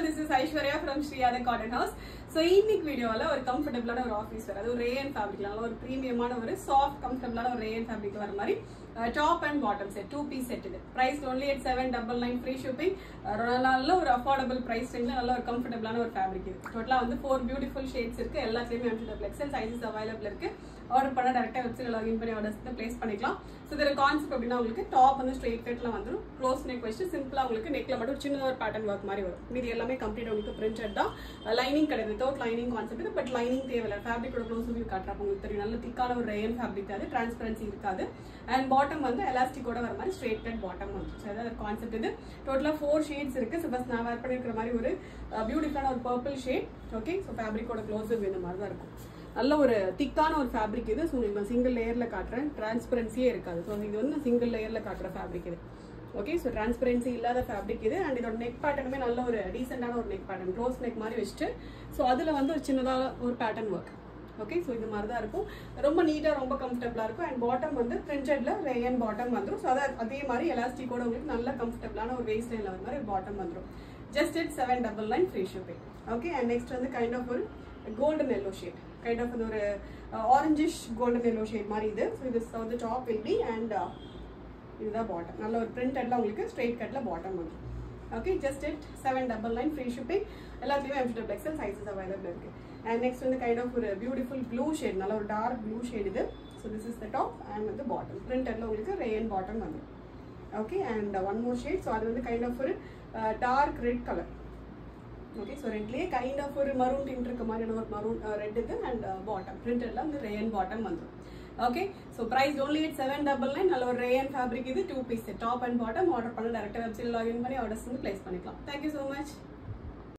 this is Aishwarya from Sriyatha cotton house so இன்னைக்கு வீடியோவில் ஒரு கம்ஃபர்டபுளான ஒரு ஆஃபீஸ் வேறு அது ஒரு ரேயன் ஃபேப்ரிக்ல நல்ல ஒரு ப்ரீமியமான ஒரு சாஃப்ட் கம்ஃபர்டபுளான ஒரு ரேயன் ஃபேப்ரிக் வர மாதிரி top and bottom set two piece set இது price only eight seven double nine free shipping நல்ல ஒரு அஃபோர்டபுள் ப்ரைஸ் ரேஞ்சில் நல்ல ஒரு கம்ஃபர்டபுளான ஒரு ஃபேப்ரிக் இது டோட்டலாக வந்து ஃபோர் பியூட்டிஃபுல் ஷேட்ஸ் இருக்கு எல்லாத்துலேயுமே M to double XL sizes available இருக்கு ஆர்டர் பண்ண டேரக்டாக வெப்சைட் லாகின் பண்ணி ஆர்டர்ஸ் வந்து பிளேஸ் பண்ணிக்கலாம் ஸோ இதில் கான்செப்ட் அப்படின்னா உங்களுக்கு டாப் வந்து ஸ்ட்ரெயிட் கட்ல வந்துடும் க்ளோஸ் நெக் வச்சு சிம்பிளாக உங்களுக்கு நெக்ல மட்டும் சின்னதாக ஒரு பேட்டர்ன் ஒர்க் மாதிரி வரும் மீதி எல்லாமே கம்ப்ளீட் உங்களுக்கு பிரிண்டட் தான் லைனிங் கிடையாது without lining concept but lining தேவையில்லை ஃபேப்ரிக்கோட க்ளோஸ் வியூ காட்டுறப்ப உங்களுக்கு தெரியும் நல்ல திக்கான ஒரு ரேயன் ஃபேப்ரிக் அது டிரான்ஸ்பரன்சி இருக்காது அண்ட் பாட்டம் வந்து எலாஸ்டிக்கோட வர மாதிரி ஸ்ட்ரெயிட் கட் பாட்டம் வந்து ஸோ அதாவது கான்செப்ட் இது டோட்டலாக ஃபோர் ஷேட்ஸ் இருக்கு ஸோ ஃபஸ்ட் நான் வேர் பண்ணியிருக்கிற மாதிரி ஒரு பியூட்டிஃபுல்லான ஒரு பர்பிள் ஷேட் ஓகே ஸோ ஃபேப்ரிக்கோட க்ளோஸ் வியூ இந்த மாதிரி தான் இருக்கும் நல்ல ஒரு திக்கான ஒரு ஃபேப்ரிக் இது ஸோ உங்களுக்கு நான் சிங்கிள் லேயரில் காட்டுறேன் டிரான்ஸ்பரன்சியே இருக்காது ஸோ இது வந்து நான் சிங்கிள் லேயரில் காட்டுற ஃபேப்ரிக் இது ஓகே ஸோ டிரான்ஸ்பரன்சி இல்லாத ஃபேப்ரிக் இது அண்ட் இதோட நெக் பேட்டர்னுமே நல்ல ஒரு டீசெண்டான ஒரு நெக் பேட்டர்ன் க்ளோஸ் நெக் மாதிரி வச்சுட்டு ஸோ அதில் வந்து ஒரு சின்னதாக ஒரு பேட்டர்ன் ஒர்க் ஓகே ஸோ இது மாதிரி தான் இருக்கும் ரொம்ப நீட்டாக ரொம்ப கம்ஃபர்டபுளாக இருக்கும் அண்ட் பாட்டம் வந்து பிரிண்டட்ல ரேயன் பாட்டம் வந்துடும் ஸோ அதை அதே மாதிரி எலாஸ்டிக்கோட உங்களுக்கு நல்ல கம்ஃபர்டபுளான ஒரு வேஸ்ட் லைனில் வந்து மாதிரி ஒரு பாட்டம் வந்துடும் just eight seven double nine free shipping okay and next வந்து கைண்ட் ஆஃப் ஒரு golden yellow shade kind of ஒரு ஆரஞ்சிஷ் கோல்டன் எல்லோ ஷேட் மாதிரி இது ஸோ இது வந்து டாப் வில் பி அண்ட் இதுதான் பாட்டம் நல்ல ஒரு பிரிண்டட்ல உங்களுக்கு ஸ்ட்ரெயிட் கட்ல பாட்டம் வந்துடும் okay just eight seven double nine free shipping எல்லாத்துலேயுமே M to double XL sizes available இருக்கு அண்ட் நெக்ஸ்ட் வந்து கைண்ட் ஆஃப் ஒரு பியூட்டிஃபுல் ப்ளூ ஷேட் நல்ல ஒரு டார்க் ப்ளூ ஷேட் இது so this is the top and வந்து பாட்டம் பிரிண்டட்ல உங்களுக்கு ரேயன் பாட்டம் வந்துடும் okay and one more shade so அது வந்து கைண்ட் ஆஃப் ஒரு dark red colour okay so ரெட்லேயே கைண்ட் ஆஃப் ஒரு மரூன் டிண்ட் இருக்க மாதிரியான ஒரு மரூன் ரெட் இது அண்ட் பாட்டம் பிரிண்டட்ல வந்து ரேயன் பாட்டம் வந்துடும் okay so price only eight seven double nine நல்ல ஒரு ரேயன் ஃபேப்ரிக் இது two piece top and bottom order பண்ண டேரக்டாக வெப்சைட் லாகின் பண்ணி ஆர்டர்ஸ் வந்து பிளேஸ் பண்ணிக்கலாம் தேங்க்யூ ஸோ மச்